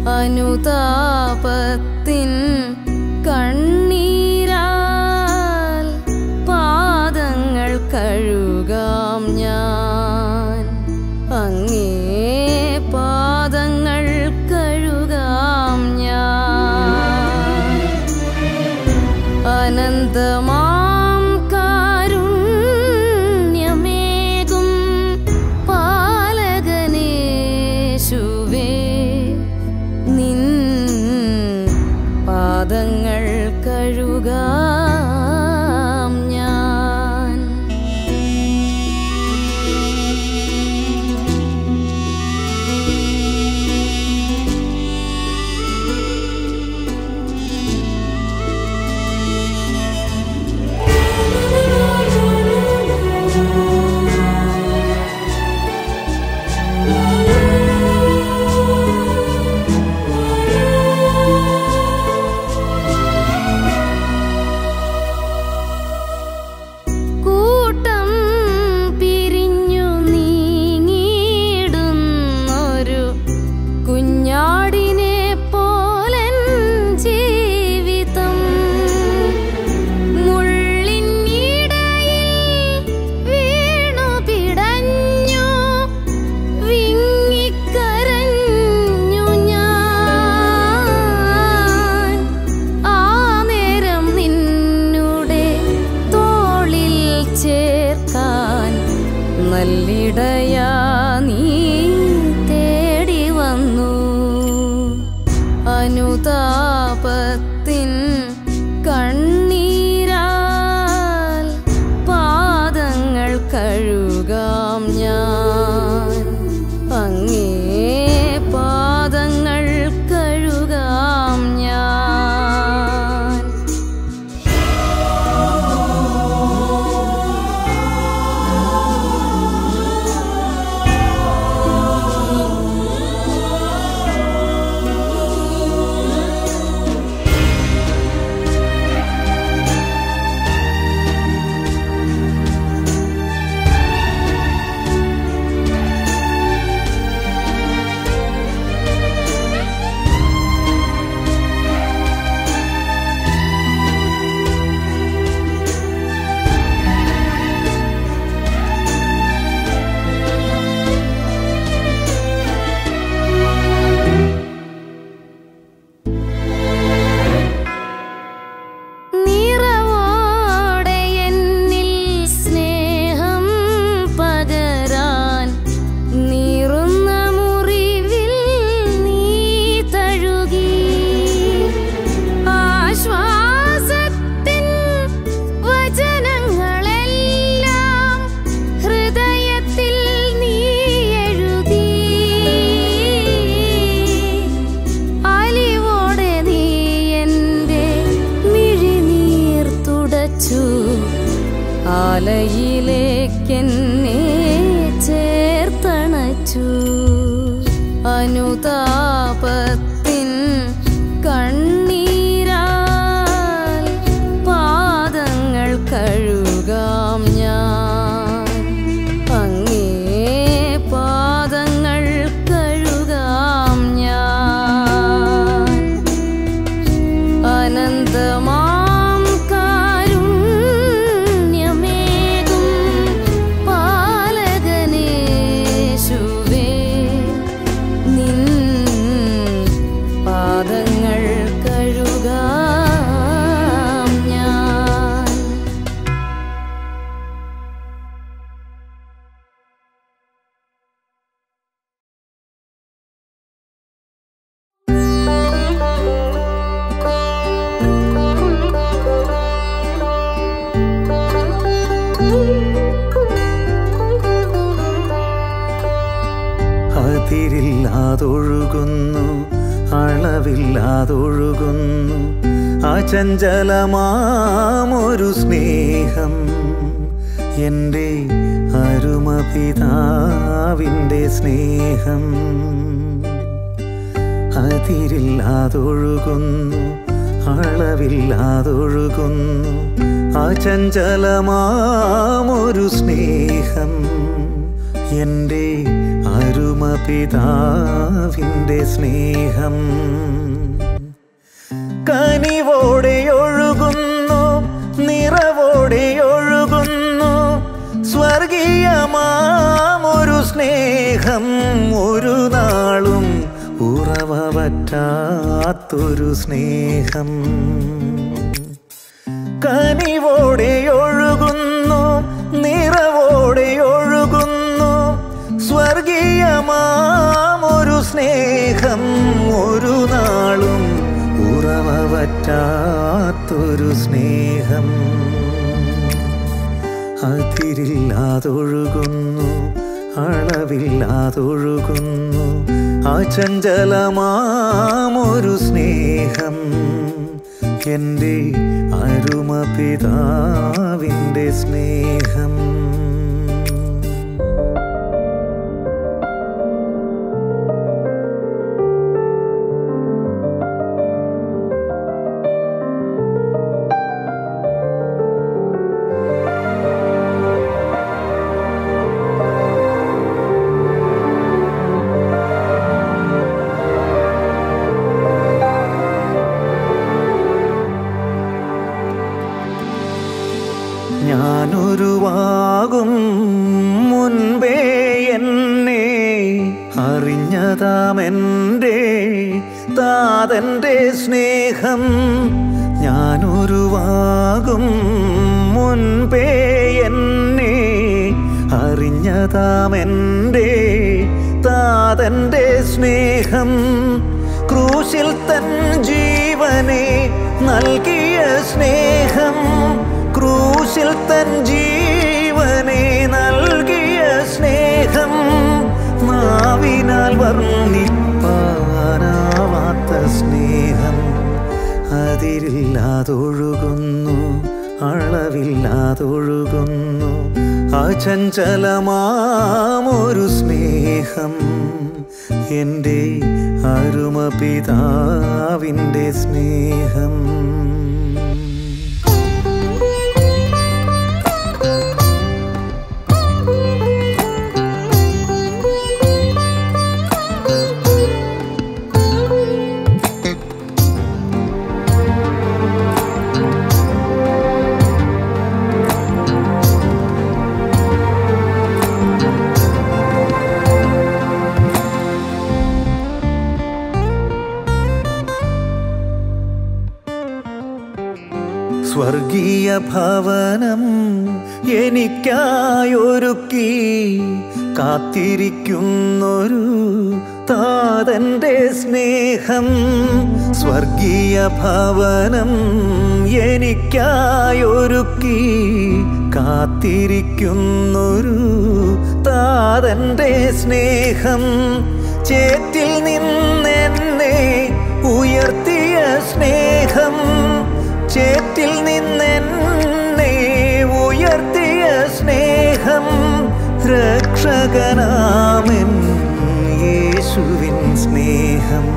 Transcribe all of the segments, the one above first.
അനുതാപത്തിൻ കണ്ണീരാൽ പാദങ്ങൾ കഴുകാം ഞാൻ അങ്ങേ പാദങ്ങൾ കഴുകാം ഞാൻ അനന്തമാം കാരുണ്യമേകും പാലകനേശുവേ നിൻ പാദങ്ങൾ കഴുകാം ഞാൻ കൂട്ടം പിരിഞ്ഞു നീങ്ങിടുന്നൊരു കുഞ്ഞാടിനെ പോലൻ ജീവിതം മുള്ളിനിടയിൽ വീണു പിടഞ്ഞു വിങ്ങിക്കരഞ്ഞു ഞാൻ ആ നേരം നിന്നുടെ തോളിൽ ചേർക്കാൻ നല്ലിടയാ നീ തേടി വന്നു അനുതാപത്തിൻ കണ്ണീരാൽ പാദങ്ങൾ കഴുകാം ഞാൻ അങ്ങേ പാദങ്ങൾ കഴുകാം ഞാൻ നിറവോടെ എന്നിൽ സ്നേഹം പകരാൻ നീറുന്ന മുറിവിൽ നീ തഴുകി ആശ്വാസത്തിൻ വചനങ്ങളെല്ലാം ഹൃദയത്തിൽ നീ എഴുതി അലിവോടെ നീ എൻ്റെ മിഴിനീർ തുടച്ചു ആലയിലേക്കെന്നെ ചേർത്തണച്ചു അനുതാപത്തിൻ കണ്ണീരാൽ പാദങ്ങൾ കഴുകാം ഞാൻ അങ്ങേ പാദങ്ങൾ കഴുകാം ഞാൻ അനന്തമാം കാരുണ്യമേകും പാലകനേശുവേ നിൻ പാദങ്ങൾ കഴുകാം ഞാൻ അതിരില്ലാതൊഴുകുന്നു അളവില്ലാതൊഴുകുന്നു അചഞ്ചലമാമൊരു സ്നേഹം എൻ്റെ അരുമപിതാവിൻ്റെ സ്നേഹം അതിരില്ലാതൊഴുകുന്നു അളവില്ലാതൊഴുകുന്നു അചഞ്ചലമാമൊരു സ്നേഹം എൻ്റെ അരുമ പിതാവിൻ്റെ സ്നേഹം കനിവോടെ ഒഴുകുന്നു നിറവോടെ ഒഴുകുന്നു സ്വർഗീയമാമൊരു സ്നേഹം ഒരു നാളും ഉറവ പറ്റാത്തൊരു സ്നേഹം കനിവോടെ ഒഴുകുന്നു നിറവോടെ ഒഴുകുന്നു സ്വർഗീയമാമൊരു സ്നേഹം ഒരു നാളും ഉറവ പറ്റാത്തൊരു സ്നേഹം അതിരില്ലാതൊഴുകുന്നു അളവില്ലാതൊഴുകുന്നു അചഞ്ചലമാമൊരു സ്നേഹം എൻ്റെ അരുമ പിതാവിൻ്റെ സ്നേഹം ഞാനൊരുവാകും മുൻപേ എന്നെ അറിഞ്ഞതാമെൻ്റെ താതൻ്റെ സ്നേഹം ഞാനൊരുവാകും മുൻപേ എന്നെ അറിഞ്ഞതാമെൻ്റെ താതൻ്റെ സ്നേഹം ക്രൂശിൽ തൻ ജീവനെ നൽകിയ സ്നേഹം ക്രൂശിൽ തൻ ജീവനെ നൽകിയ സ്നേഹം നാവിനാൽ വർണ്ണിപ്പാനാവാത്ത സ്നേഹം അതിരില്ലാതൊഴുകുന്നു അളവില്ലാതൊഴുകുന്നു അചഞ്ചലമാമൊരു സ്നേഹം എൻ്റെ അരുമ പിതാവിൻ്റെ സ്നേഹം സ്വർഗീയ ഭവനം എനിക്കായൊരുക്കി കാത്തിരിക്കുന്നൊരു താതൻ്റെ സ്നേഹം സ്വർഗീയ ഭവനം എനിക്കായൊരുക്കി കാത്തിരിക്കുന്നൊരു താതൻ്റെ സ്നേഹം ചേറ്റിൽ നിന്നെന്നെ ഉയർത്തിയ സ്നേഹം ചേറ്റിൽ നിന്നെന്നെ ഉയർത്തിയ സ്നേഹം രക്ഷകനാമൻ യേശുവിൻ സ്നേഹം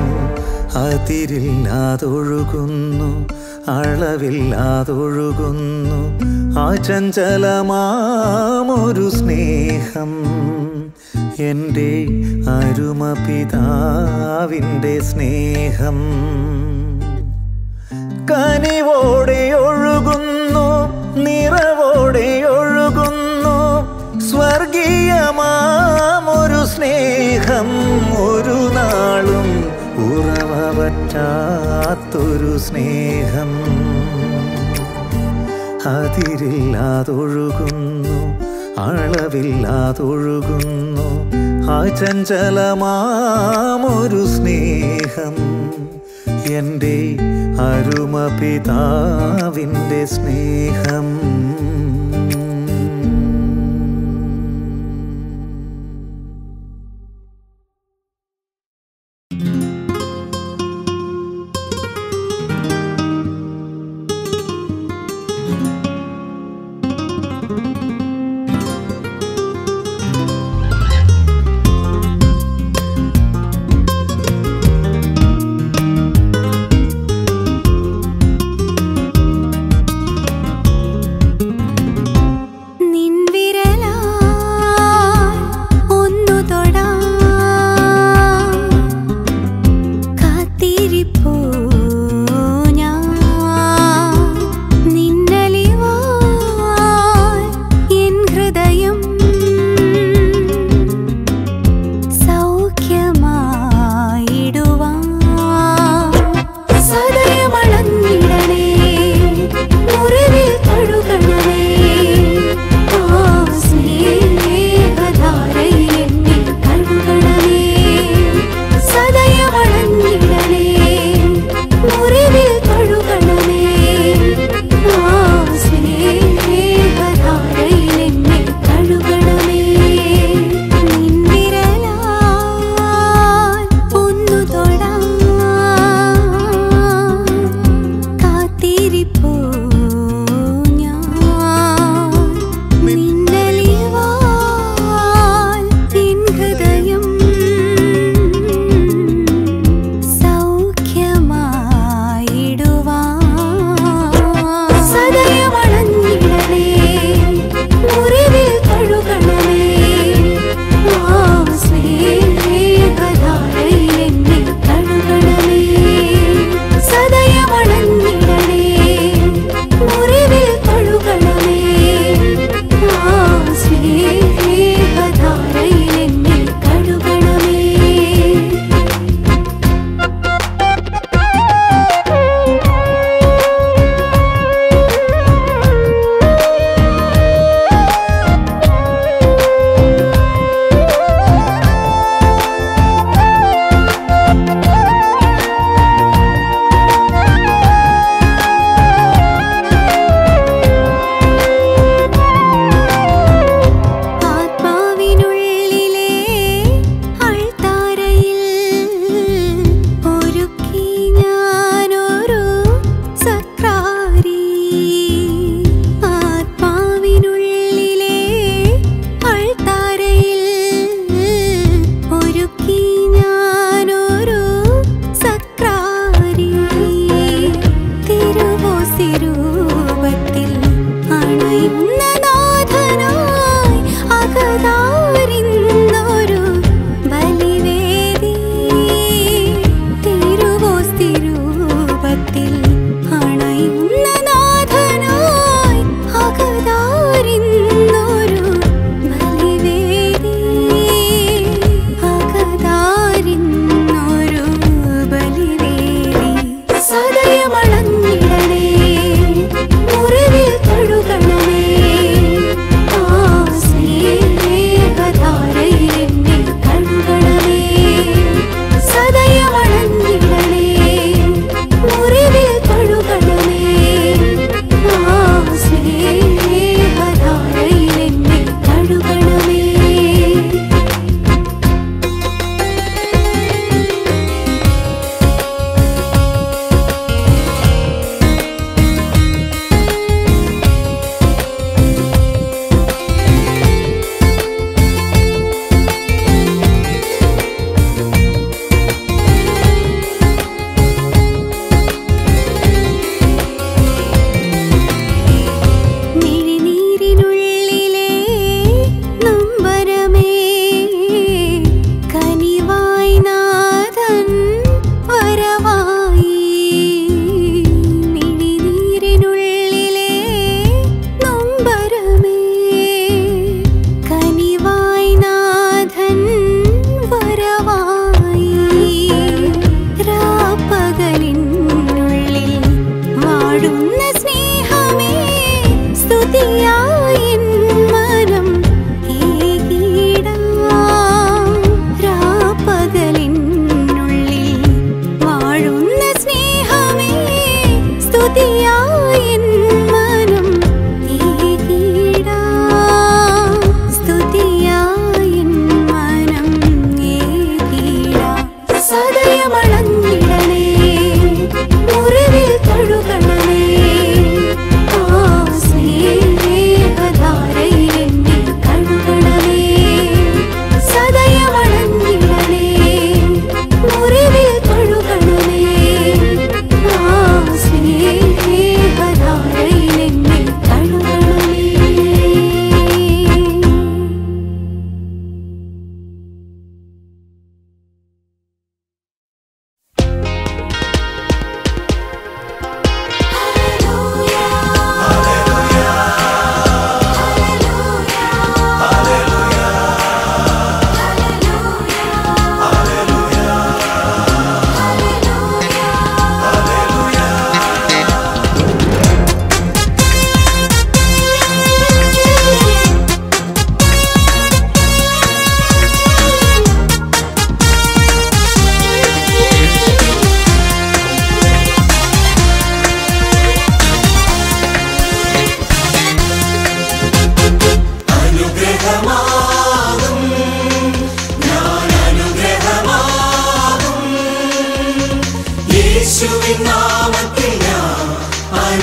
അതിരില്ലാതൊഴുകുന്നു അളവില്ലാതൊഴുകുന്നു അചഞ്ചലമാമൊരു സ്നേഹം എൻ്റെ അരുമ പിതാവിൻ്റെ സ്നേഹം കനിവോടെ ഒഴുകുന്നു നിറവോടെ ഒഴുകുന്നു സ്വർഗീയമാമൊരു സ്നേഹം ഒരു നാളും ഉറവ പറ്റാത്തൊരു സ്നേഹം അതിരില്ലാതൊഴുകുന്നു അളവില്ലാതൊഴുകുന്നു അചഞ്ചലമാമൊരു സ്നേഹം എൻ്റെ അരുമ പിതാവിൻ്റെ സ്നേഹം നിൻവിരലാൽ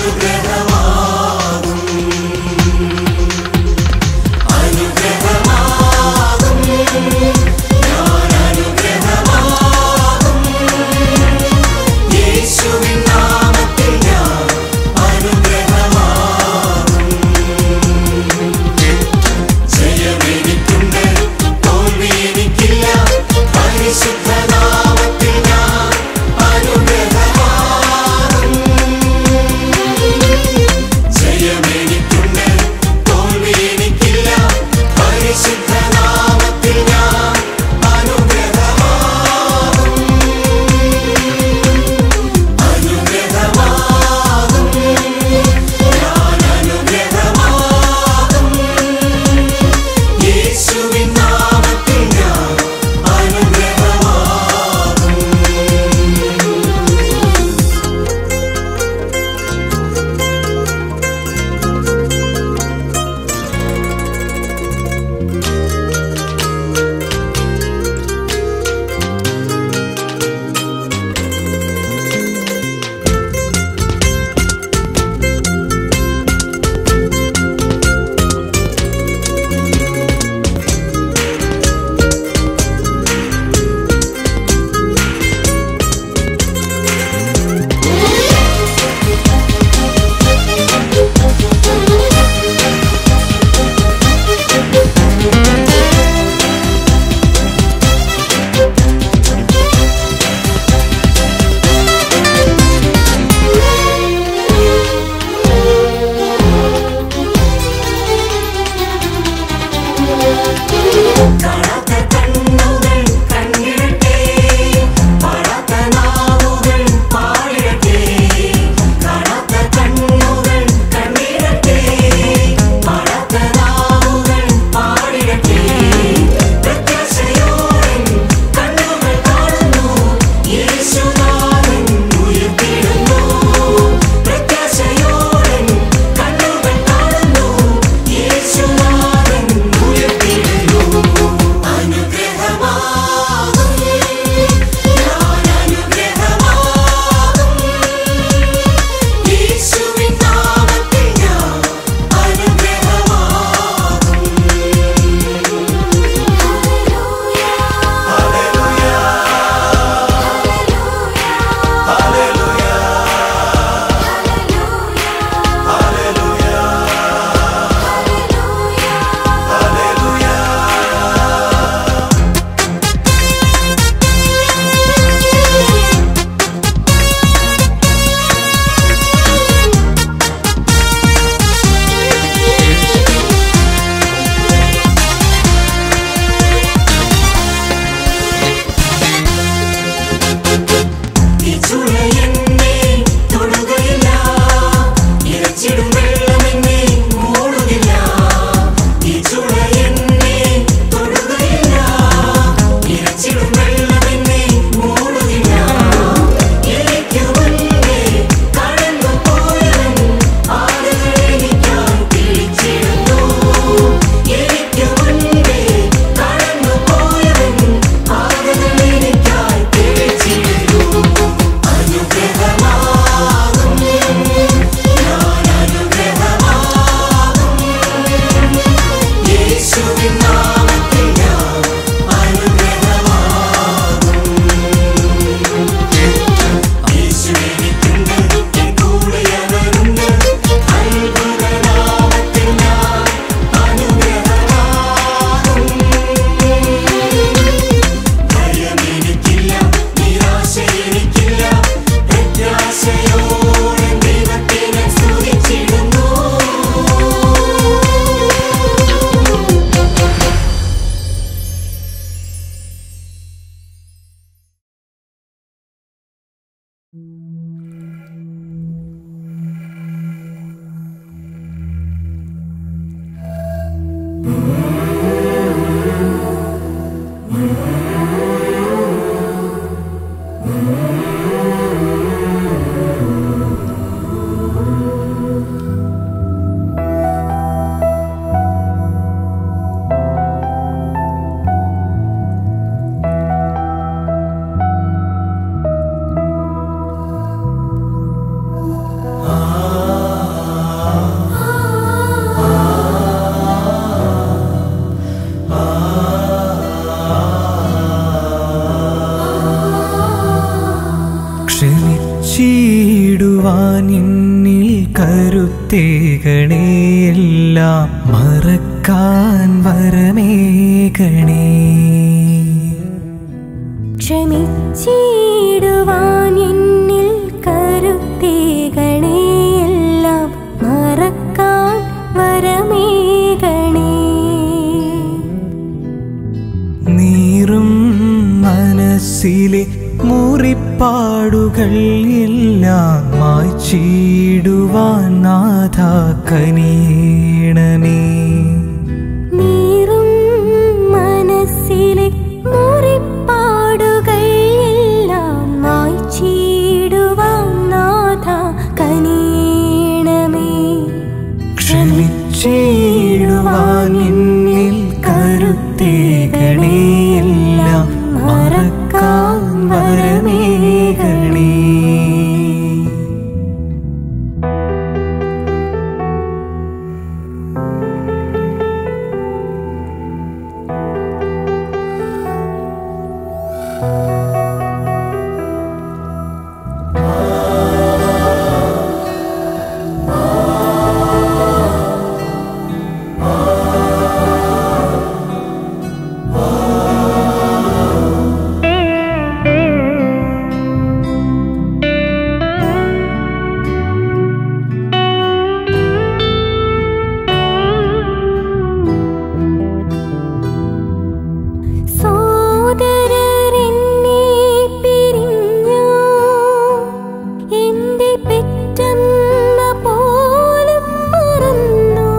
പരിശുദ്ധനാമത്തിൽ ഞാൻ അനുഗ്രഹമാകും ക്ഷമിച്ചിടുവാൻ എന്നിൽ കരുത്തേകണേ എല്ലാം മറക്കാൻ വരമേകണേ ക്ഷമിച്ചിടുവാൻ എന്നിൽ കരുത്തേകണേ എല്ലാം മറക്കാൻ വരമേകണേ നീറും മനസ്സിലെ മുറിപ്പാടുകൾ എല്ലാം മായ്ച്ചിടുവാൻ നാഥ കനിയണമേ നീറും മനസ്സിലെ മുറിപ്പാടുകൾ എല്ലാം മായ്ച്ചിടുവാൻ നാഥ കനിയണമേ ക്ഷമിച്ചിടുവാൻ എന്നിൽ കരുത്തേകണേ എല്ലാം മറക്കാൻ വരമേകണേ സോദരരെന്നെ പിരിഞ്ഞു എന്റെ പെറ്റമ്മ പോലും മറന്നു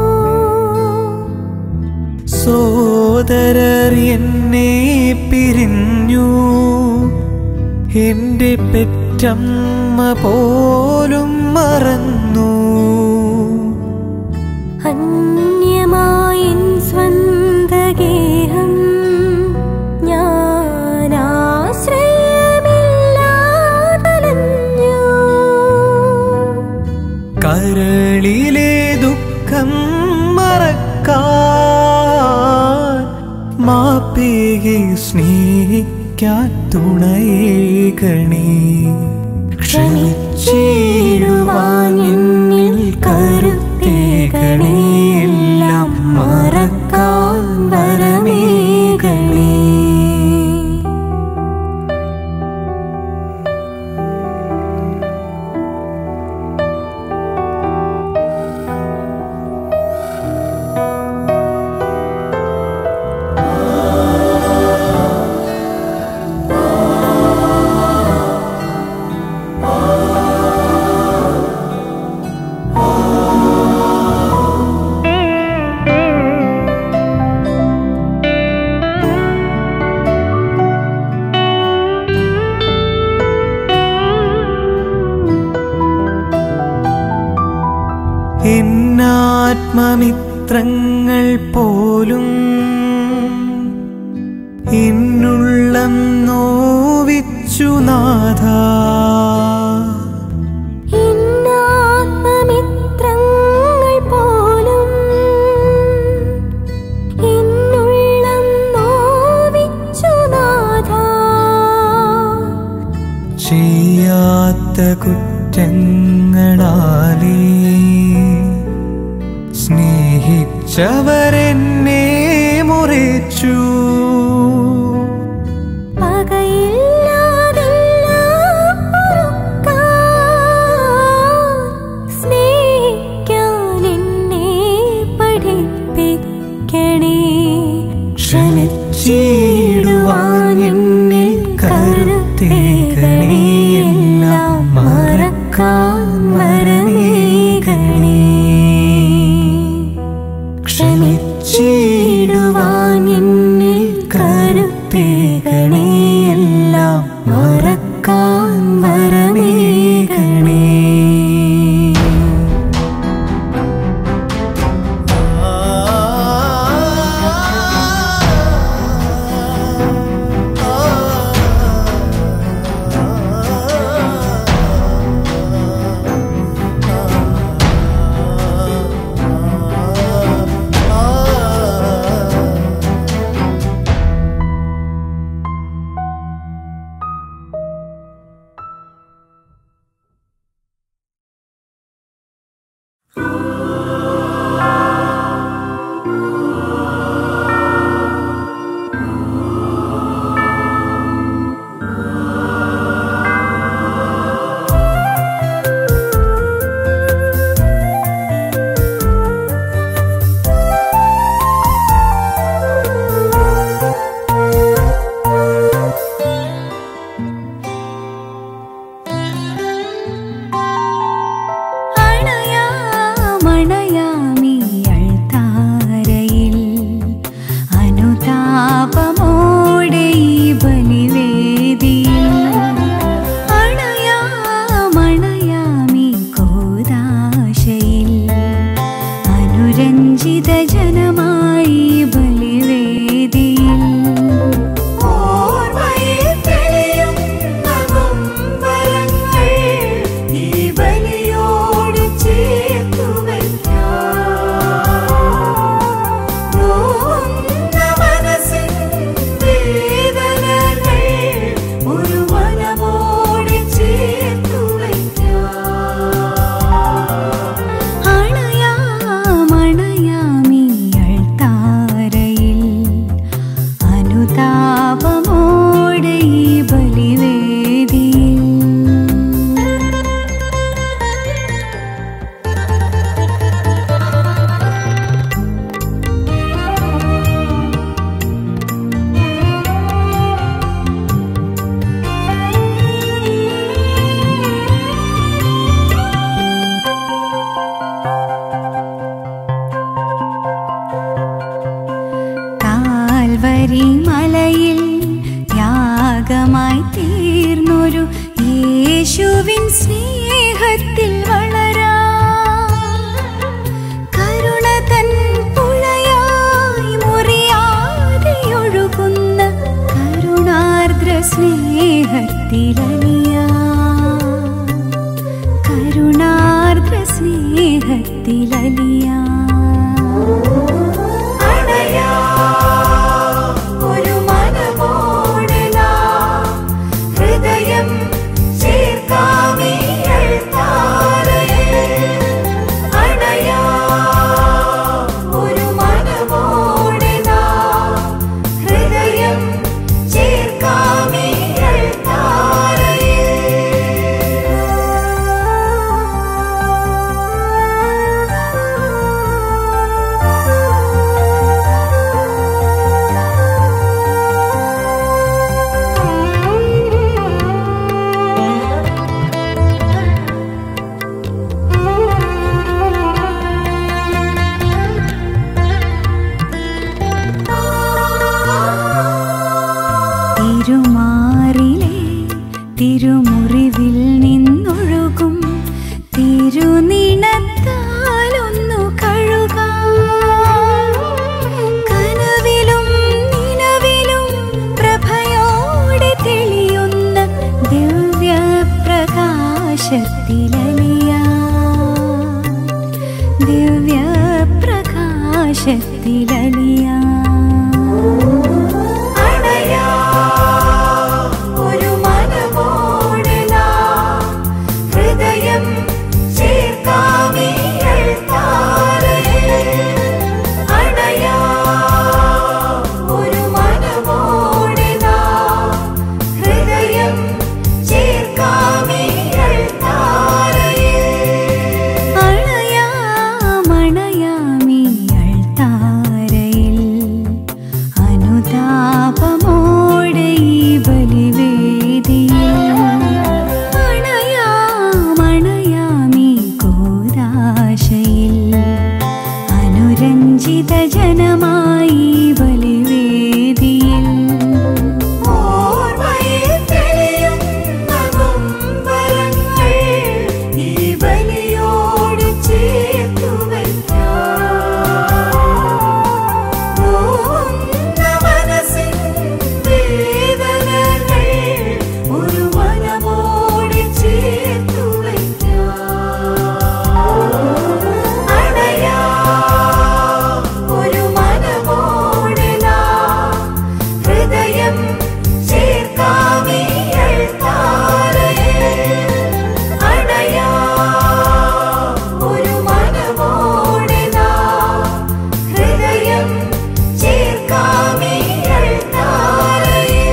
സോദരർ എന്നെ പിരിഞ്ഞു എന്റെ പെറ്റമ്മ പോലും മറന്നു അന്യമായിൻ സ്വന്തഗേഹം ഞാൻ ആശ്രയമില്ലാതലഞ്ഞു കരളിലെ ദുഃഖം മറക്കാൻ മാപ്പേകി സ്നേഹിക്കാൻ തുണയേകണേ ക്ഷമിച്ചിടുവാൻ എന്നിൽ കരുത്തേകണേ എല്ലാം മറക്കാൻ വരമേകണേ എന്നാത്മമിത്രങ്ങൾ പോലും എന്നുള്ളം നോവിച്ചു നാഥ ഇന്നാത്മമിത്രങ്ങൾ പോലും എന്നുള്ളം നോവിച്ചു നാഥാ ചെയ്യാത്ത കുറ്റങ്ങളാലേ സ്നേഹിച്ചവരെന്നെ മുറിച്ചു പകയില്ലാതെല്ലാം പൊറുക്കാൻ സ്നേഹിക്കാൻ എന്നെ പഠിപ്പിക്കണേ ക്ഷമിച്ചിടുവാൻ എന്നിൽ കരുത്തേകണേ എല്ലാം മറക്കാൻ വരമേകണേ ക്ഷമിച്ചിടുവാൻ എന്നിൽ കരുത്തേകണേ എല്ലാം മറക്കാൻ വരമേകണേ യേശുവിൻ സ്നേഹത്തിൽ വളരാ കരുണ തൻ പുഴയായി മുറിയാതെ ഒഴുകുന്ന കരുണാർദ്ര സ്നേഹത്തിലലിയാ കരുണാർദ്ര സ്നേഹത്തിലലിയാ അണയാ ഒരു മനമോടെ നാം ഹൃദയം ചേർക്കാമിയൽ താരയിൽ അണയാ ഒരു മനമോടെ നാം ഹൃദയം ചേർക്കാമിയൽ തിരുമാറിലെ തിരുമുറിവിൽ നിന്നൊഴുകും തിരുനിണത്താലൊന്നു കഴുകാം കനവിലും നിലവിലും പ്രഭയോടെ തെളിയുന്ന ദിവ്യപ്രകാശത്തിലലിയാ ദിവ്യപ്രകാശത്തിലലിയാ അണയാ ഒരു മനമോടെ നാം ഹൃദയം ചേർക്കാമിയൽ താരയിൽ അണയാ ഒരു മനമോടെ നാം ഹൃദയം ചേർക്കാമിയൽ താരയിൽ അണയാമണയാമിയൾ താരയിൽ അനുതാപമോടെ ഈ ബലിവേദിയിൽ അണയാമണയാമി കോരാശയിൽ അനുരഞ്ജിത ജനമായി ബലിവേദിയിൽ ഓർമ്മയിൽ തെളിയുന്ന നൊമ്പരങ്ങൾ ഈ ബലിയോട് ചേർത്തു വയ്ക്കാം മനസ്സിൻ വേദനകൾ ഒരു മനമോടെ ചേർത്തു അണയാ ഒരു മനമോടെ നാം ഹൃദയം ചേർക്കാമിയൽ താരയിൽ അണയാ ഒരു മനമോടെ നാം ഹൃദയം ചേർക്കാമിയൽ താരയിൽ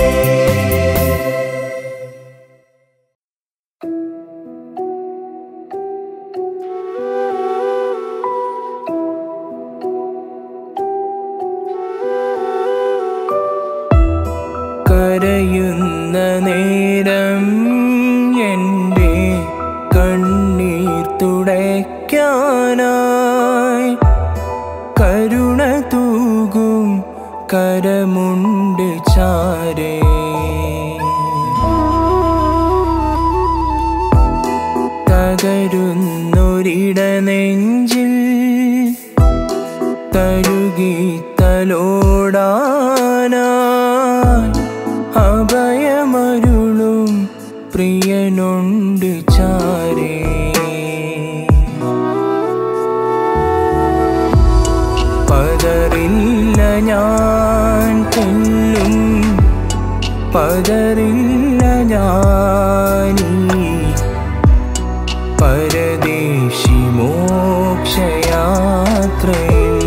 കരയുന്ന നേരം എൻ്റെ കണ്ണീർ തുടയ്ക്കാനായി കരുണ തൂകും കരമുണ്ട് ചാരേ തകരുന്നൊരിട നെഞ്ചിൽ തഴുകി തലോടാനായി അഭയമരുളും പ്രിയനുണ്ട് ചാരേ പതറില്ല ഞാൻ തെല്ലും പതറില്ല ഞാനീ പരദേശി മോക്ഷയാത്രയിൽ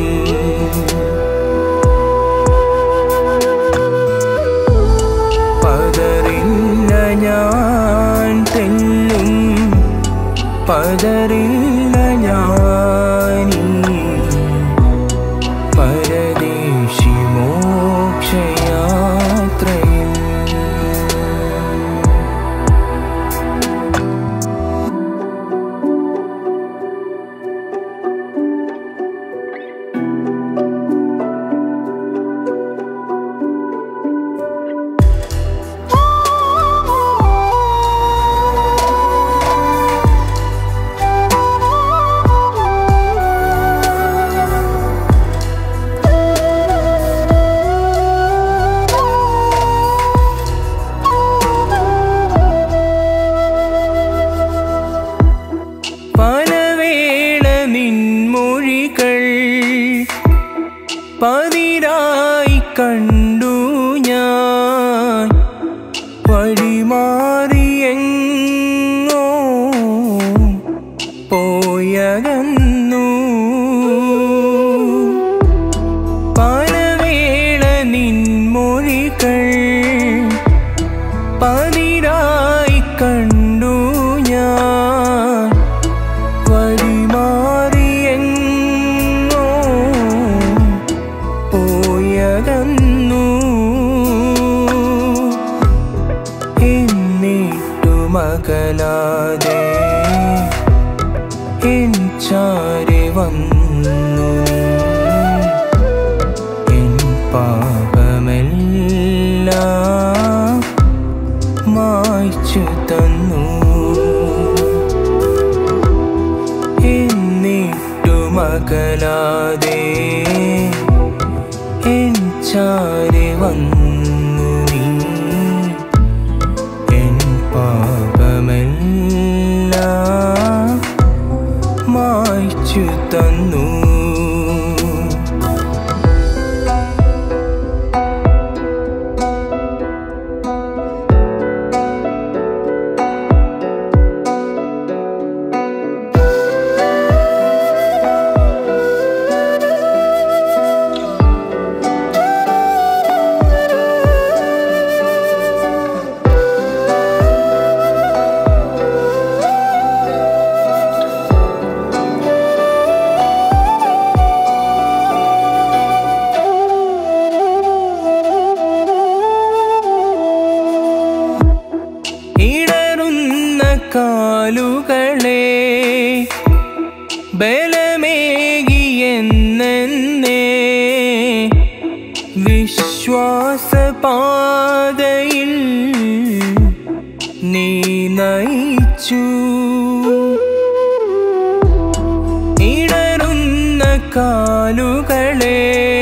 പതറില്ല ഞാൻ തെല്ലും പതറില്ല ഞാനീ പരദേശി മോക്ഷയാത്രയിൽ ആ വഴിമാറിയെങ്ങോ പോയകന്നു പലവേള നിൻമൊഴികൾ പതിരായി കണ്ടു ഞാൻ വഴിമാറിയെങ്ങോ പോയകന്നു എന്നിട്ടു മകലാതെ എൻ ചാരി വന്നു നീ. എൻ പാപമെല്ലാം മായ്ച്ചു തന്നു എന്നിട്ടു മകലാതെ എൻ ചാരി വന്നു നീ എൻ പാപമെല്ലാം മായ്ച്ചു തന്നു ഇടറുന്ന കാലുകളെ ബലമേകിയെന്നെ വിശ്വാസപാതയിൽ നീ നയിച്ചു ഇടറുന്ന കാലുകളെ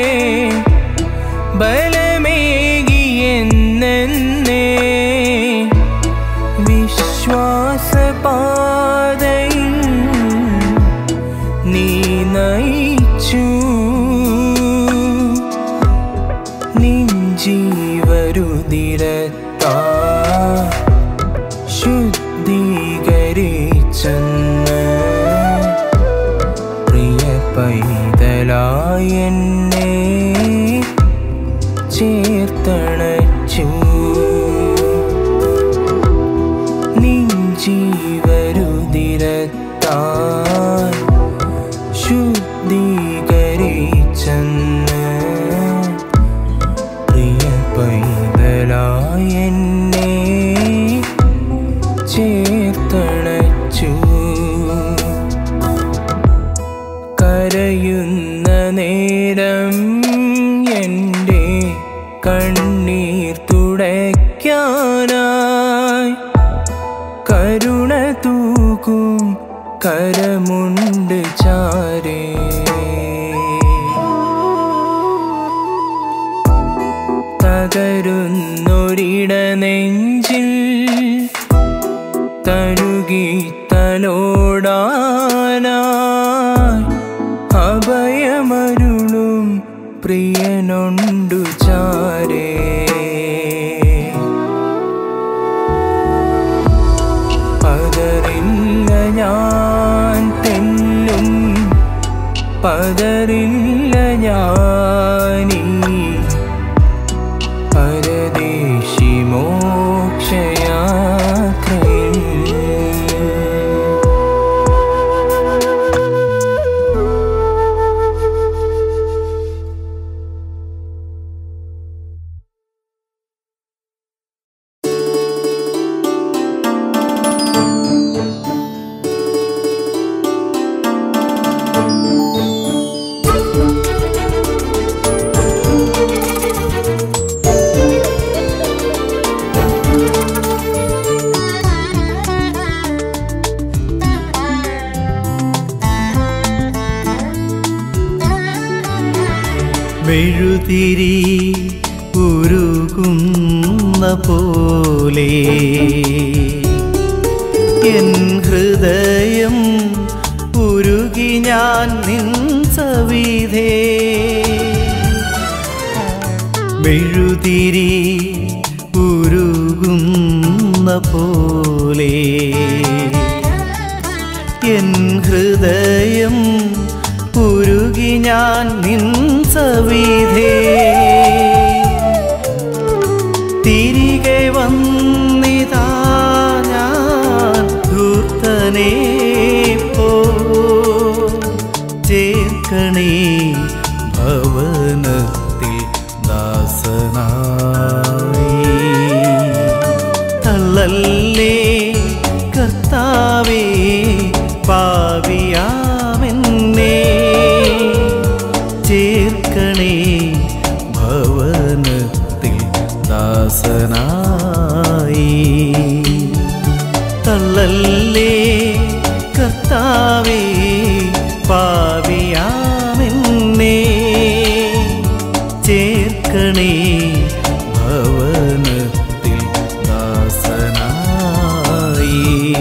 ബലമേകിയെന്നെ വിശ്വാസപാതയിൽ നീ നയിച്ചു നിൻ ജീവരുതിരത്താ ശുദ്ധീകരിച്ചെന്ന് പ്രിയ പൈതലായി എന്നെ ചേർത്തണച്ചു നിൻ ജീവരുതിരത്താൽ ശുദ്ധീകരിച്ചെന്ന് പ്രിയ പൈതലായി എന്നെ ചേർത്തണച്ചു കരയുന്ന നേരം എൻ്റെ കണ്ണീർ തുടയ്ക്കാനായി കരുണ തൂക്കും കരമുണ്ട് ചാരേ തകരുന്നൊരിട നെഞ്ചിൽ തഴുകി തലോടാനായി അഭയമരുളും പ്രിയനൊണ്ടു ചാരേ പതറില്ല ഞാൻ തെല്ലും പതറില്ല ഞാനീ പരദേശി മോക്ഷയാത്രയിൽ മെഴുതിരി ഉരുകുന്ന പോലെ എൻ ഹൃദയം ഉരുകി ഞാൻ നിൻ സവിധേ മെഴുതിരി ഉരുകുന്ന ഉരുകുന്ന പോലെ എൻ ഹൃദയം ഉരുകി ഞാൻ നിൻ സവിധേ തിരികെ വന്നിതാ ഞാൻ ധൂർത്തനെ പോ ചേർക്കണേ ഭവനത്തിൽ ദാസനായി തള്ളല്ലേ കർത്താവേ പാവിയാമെന്നേ ചേർക്കണേ ഭവനത്തിൽ ദാസനായി തള്ളല്ലേ കർത്താവേ പാവിയാമെന്നേ ചേർക്കണേ ഭവനത്തിൽ ദാസനായി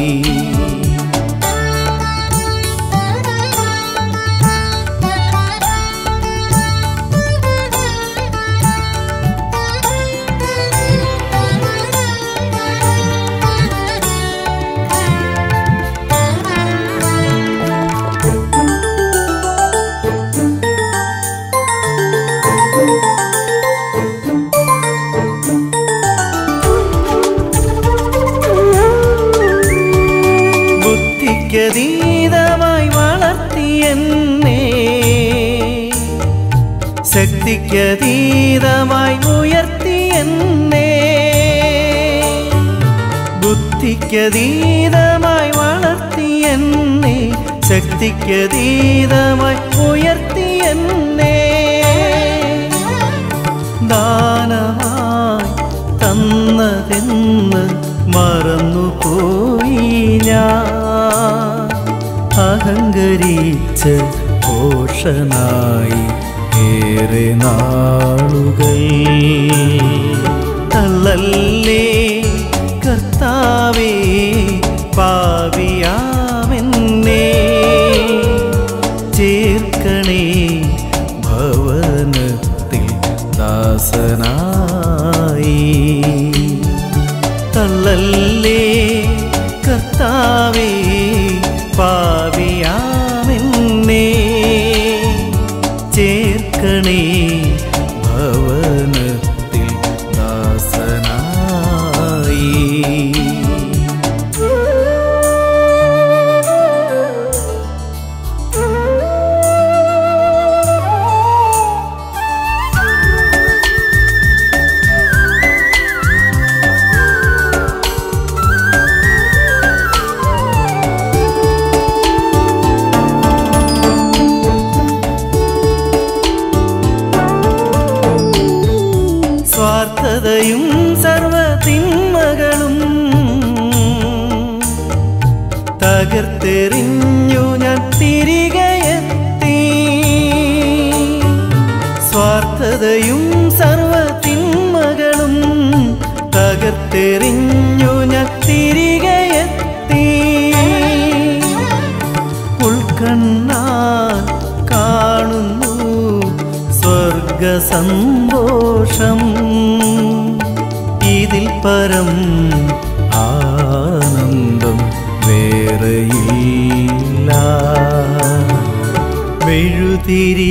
ബുദ്ധിക്കതീതമായി വളർത്തി എന്നെ ശക്തിക്കതീതമായി ഉയർത്തി എന്നെ ബുദ്ധിക്കതീതമായി വളർത്തി എന്നെ ശക്തിക്കതീതമായി ഉയർത്തി എന്നെ ദാനമായി തന്നതെന്ന് മറന്നുപോയി ഞാൻ അഹങ്കരിച്ച് പോഷനായി ഏറെ നാളുകൾ തള്ളല്ലേ കർത്താവേ പാവിയാമെന്നേ ചേർക്കണേ ഭവനത്തിൽ ദാസനായി തള്ളല്ലേ കർത്താവേ പാവിയാമെന്നേ ചേർക്കണേ ഭവനത്തിൽ ദാസനായി സ്വാർത്ഥതയും സർവതിന്മകളും തകർത്തെറിഞ്ഞു ഞാൻ തിരികെ എത്തി സ്വാർത്ഥതയും സർവതിന്മകളും തകർത്തെറിഞ്ഞു ഞാൻ തിരികെ എത്തി ഉൾക്കണ്ണാൽ കാണുന്നു സ്വർഗസന്തോഷം ഇതിൽ പരം ആനന്ദം വേറെയില്ല മെഴുതിരി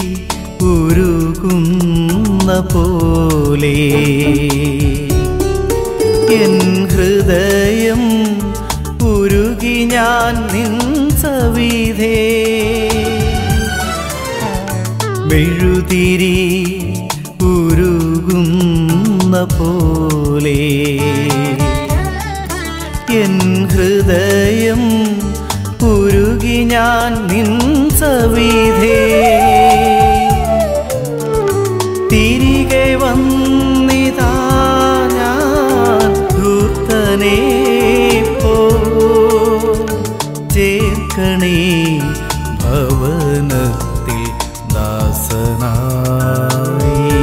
ഉരുകുന്ന പോലെ എൻ ഹൃദയം ഉരുകി ഞാൻ നിൻ സവിധേ മെഴുതിരി ഉരുകുന്ന പോലെ എൻ ഹൃദയം ഉരുകി ഞാൻ നിൻ സവിധേ തിരികെ വന്നിതാ ഞാൻ ധൂർത്തനെ പോ ചേർക്കണേ ഭവനത്തിൽ ദാസനായി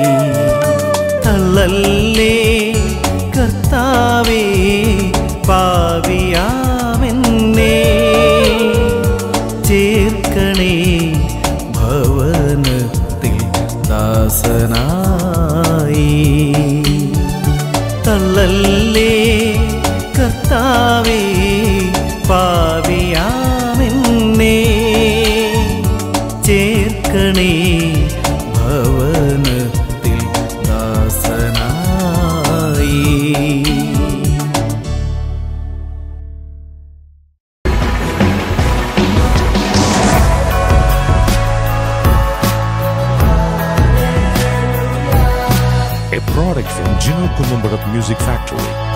തള്ളല്ലേ കർത്താവേ പാവിയാമെന്നേ ചേർക്കണേ ഭവനത്തിൽ ദാസനായി തള്ളല്ലേ from Gino Columbarat Music Factory.